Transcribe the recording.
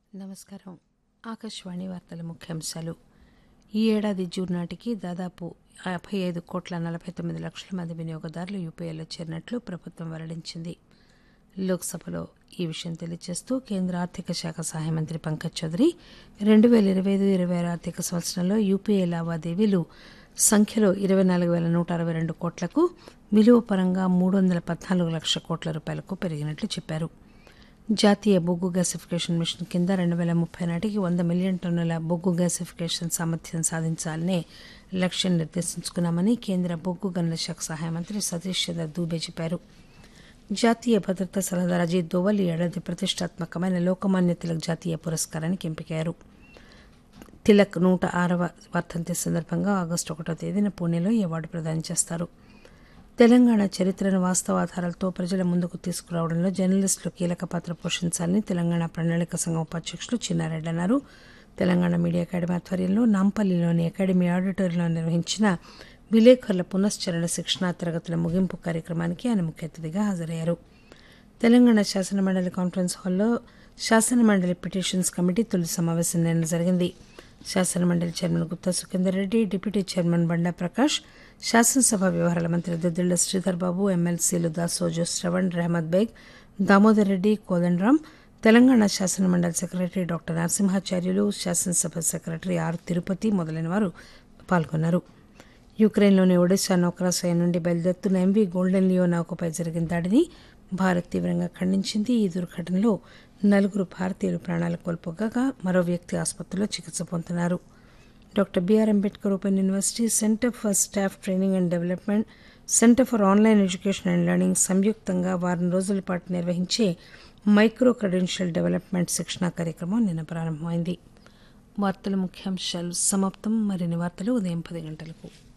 నమస్కారం ఆకాశవాణి వార్తల ముఖ్యాంశాలు ఈ ఏడాది జూన్ నాటికి దాదాపు యాభై ఐదు కోట్ల నలభై తొమ్మిది లక్షల మంది వినియోగదారులు యూపీఐలో చేరినట్లు ప్రభుత్వం వెల్లడించింది లోక్సభలో ఈ విషయం తెలియజేస్తూ కేంద్ర ఆర్థిక శాఖ సహాయ మంత్రి పంకజ్ చౌదరి రెండు పేల ఇరవై ఐదు ఇరవై ఆరు ఆర్థిక సంవత్సరంలో యూపీఐ లావాదేవీలు సంఖ్యలో ఇరవై నాలుగు పేల నూట అరవై రెండు కోట్లకు విలువ పరంగా మూడు వందల పద్నాలుగు లక్షల కోట్ల రూపాయలకు పెరిగినట్లు చెప్పారు జాతీయ బొగ్గు గ్యాసిఫికేషన్ మిషన్ కింద రెండు వేల ముప్పై నాటికి వంద మిలియన్ టన్నుల బొగ్గు గ్యాసిఫికేషన్ సామర్థ్యం సాధించాలనే లక్ష్యం నిర్దేశించుకున్నామని కేంద్ర బొగ్గు గనుల శాఖ సహాయ మంత్రి సతీష్ చంద్ర దూబే చెప్పారు జాతీయ భద్రతా సలహాదారు అజిత్ దోవల్ ఈ ఏడాది ప్రతిష్టాత్మకమైన లోకమాన్య తిలక్ జాతీయ పురస్కారానికి ఎంపికయ్యారు తిలక్ నూట ఆరవ వర్ధంతి సందర్భంగా ఆగస్టు ఒకటో తేదీన పూణేలో ఈ అవార్డు ప్రదానం చేస్తారు తెలంగాణ చరిత్రను వాస్తవాధారాలతో ప్రజల ముందుకు తీసుకురావడంలో జర్నలిస్టులు కీలక పాత్ర పోషించాలని తెలంగాణ ప్రణాళిక సంఘం ఉపాధ్యక్షులు చిన్నారెడ్డి అన్నారు తెలంగాణ మీడియా అకాడమీ ఆధ్వర్యంలో నాంపల్లిలోని అకాడమీ ఆడిటోరియంలో నిర్వహించిన విలేకరుల పునశ్చరణ శిక్షణా తరగతుల ముగింపు కార్యక్రమానికి ఆయన ముఖ్య అతిథిగా హాజరయ్యారు తెలంగాణ శాసనమండలి కాన్ఫరెన్స్ హాల్లో శాసనమండలి పిటిషన్స్ కమిటీ తొలి సమావేశం నిన్న జరిగింది శాసనమండలి chairman Gutta Sukhender Reddy deputy chairman Banda Prakash శాసనసభ వ్యవహారాల మంత్రి దుద్దిళ్ల శ్రీధర్ బాబు ఎమ్మెల్సీలు దాసోజు శ్రవణ్ రెహమద్ బేగ్ దామోదర్ రెడ్డి కోదండరాం తెలంగాణ శాసనమండలి సెక్రటరీ డాక్టర్ నరసింహాచార్యులు శాసనసభ సెక్రటరీ ఆర్ తిరుపతి మొదలైన వారు పాల్గొన్నారు యుక్రెయిన్లోని ఒడిశా నౌకరాశ్రయం నుండి బయలుదేరుతున్న ఎంవీ గోల్డెన్ లియో నౌకపై జరిగిన దాడిని భారత్ తీవ్రంగా ఖండించింది ఈ దుర్ఘటనలో నలుగురు భారతీయులు ప్రాణాలు కోల్పోగా మరో వ్యక్తి ఆసుపత్రిలో చికిత్స పొందుతున్నారు doctor B R Ambedkar open university centre for staff training and development centre for online education and learning సంయుక్తంగా వారం రోజుల పాటు నిర్వహించే మైక్రో క్రెడెన్షియల్ డెవలప్మెంట్ శిక్షణా కార్యక్రమం నిన్న ప్రారంభమైంది వార్తల ముఖ్యాంశాలు సమాప్తం మరిన్ని వార్తలు ఉదయం పది గంటలకు